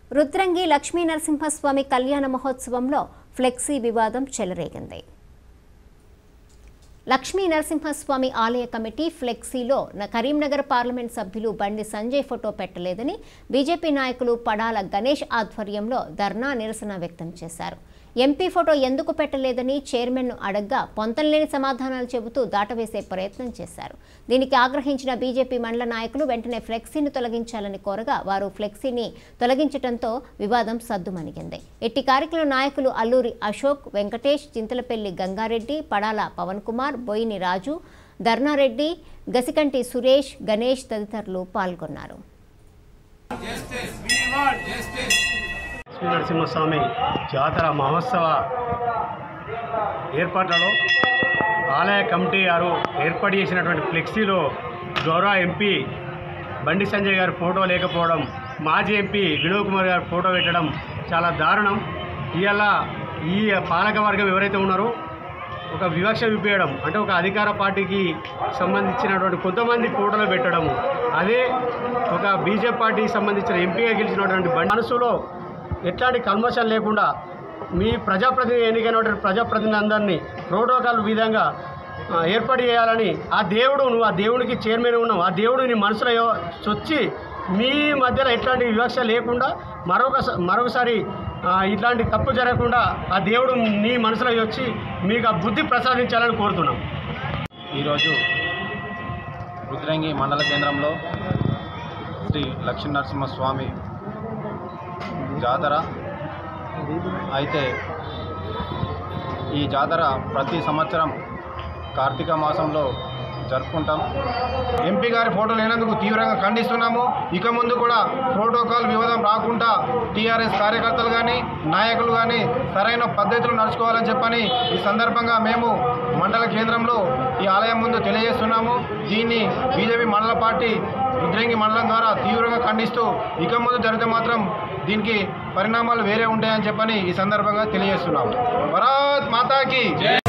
రుద్రంగి లక్ష్మీ నరసింహస్వామి కళ్యాణ మహోత్సవంలో ఫ్లెక్సీ వివాదం చెలరేగింది లక్ష్మీ నరసింహస్వామి ఆలయ కమిటీ ఫ్లెక్సీలో న- కరీంనగర్ పార్లమెంట్ సభ్యులు బండి సంజయ్ ఫోటో పెట్టలేదని బీజేపీ నాయకులు పడాల గణేష్ ఆధ్వర్యంలో ధర్నా నిరసన వ్యక్తం చేశారు ఎంపీ ఫోటో ఎందుకు పెట్టలేదని చైర్మన్ను అడగ్గా పొంతనలేని సమాధానాలు చెబుతూ దాటవేసే ప్రయత్నం చేశారు దీనికి ఆగ్రహించిన బీజేపీ మండల నాయకులు వెంటనే ఫ్లెక్సీని తొలగించాలని కోరగా వారు ఫ్లెక్సీని తొలగించడంతో వివాదం సద్దుమణిగింది ఎట్టి కార్యక్రమ నాయకులు అల్లూరి అశోక్ వెంకటేష్ చింతలపల్లి గంగారెడ్డి పడాల పవన్ కుమార్ బోయిని రాజు ధర్నారెడ్డి గసికంటి సురేష్ గణేష్ తదితరులు పాల్గొన్నారు శ్రీ నరసింహస్వామి జాతర మహోత్సవ ఏర్పాట్లలో ఆలయ కమిటీ గారు ఏర్పాటు చేసినటువంటి ఫ్లెక్సీలో గౌరవ ఎంపీ బండి సంజయ్ గారి ఫోటో లేకపోవడం మాజీ ఎంపీ వినోద్ కుమార్ గారి ఫోటో పెట్టడం చాలా దారుణం ఇవాళ ఈ పాలక వర్గం ఎవరైతే ఉన్నారో ఒక వివక్ష విప్పేయడం అంటే ఒక అధికార పార్టీకి సంబంధించినటువంటి కొంతమంది ఫోటోలు పెట్టడము అదే ఒక బీజేపీ పార్టీకి సంబంధించిన ఎంపీగా గెలిచినటువంటి బండి మనసులో ఎట్లాంటి కల్మషం లేకుండా మీ ప్రజాప్రతినిధి ఎన్నికైనటువంటి ప్రజాప్రతినిధి అందరినీ ప్రోటోకాల్ విధంగా ఆ, ఏర్పాటు చేయాలని ఆ దేవుడు నువ్వు ఆ దేవునికి చైర్మన్ ఉన్నావు ఆ దేవుడు నీ మనసులో ఎవ- చొచ్చి మీ మధ్యలో ఎట్లాంటి వివక్ష లేకుండా మరొక మరొకసారి ఆ, ఇట్లాంటి తప్పు జరగకుండా ఆ దేవుడు నీ మనసులో వచ్చి మీకు ఆ బుద్ధి ప్రసాదించాలని కోరుతున్నాం ఈరోజు రుద్రంగి మండల కేంద్రంలో శ్రీ లక్ష్మీ నరసింహస్వామి జాతర అయితే ఈ జాతర ప్రతి సంవత్సరం కార్తీక మాసంలో జరుపుకుంటాం ఎంపీ గారి ఫోటో లేనందుకు తీవ్రంగా ఖండిస్తున్నాము ఇక ముందు కూడా ప్రోటోకాల్ వివాదం రాకుండా టీఆర్ఎస్ కార్యకర్తలు కానీ నాయకులు కానీ సరైన పద్ధతిలో నడుచుకోవాలని చెప్పని ఈ సందర్భంగా మేము మండల కేంద్రంలో ఈ ఆలయం ముందు తెలియజేస్తున్నాము దీన్ని బీజేపీ మండల పార్టీ రుద్రంగి మండలం ద్వారా తీవ్రంగా ఖండిస్తూ ఇక ముందు జరిగితే మాత్రం దీనికి పరిణామాలు వేరే ఉంటాయని చెప్పని ఈ సందర్భంగా తెలియజేస్తున్నాము భరత్ మాతాకి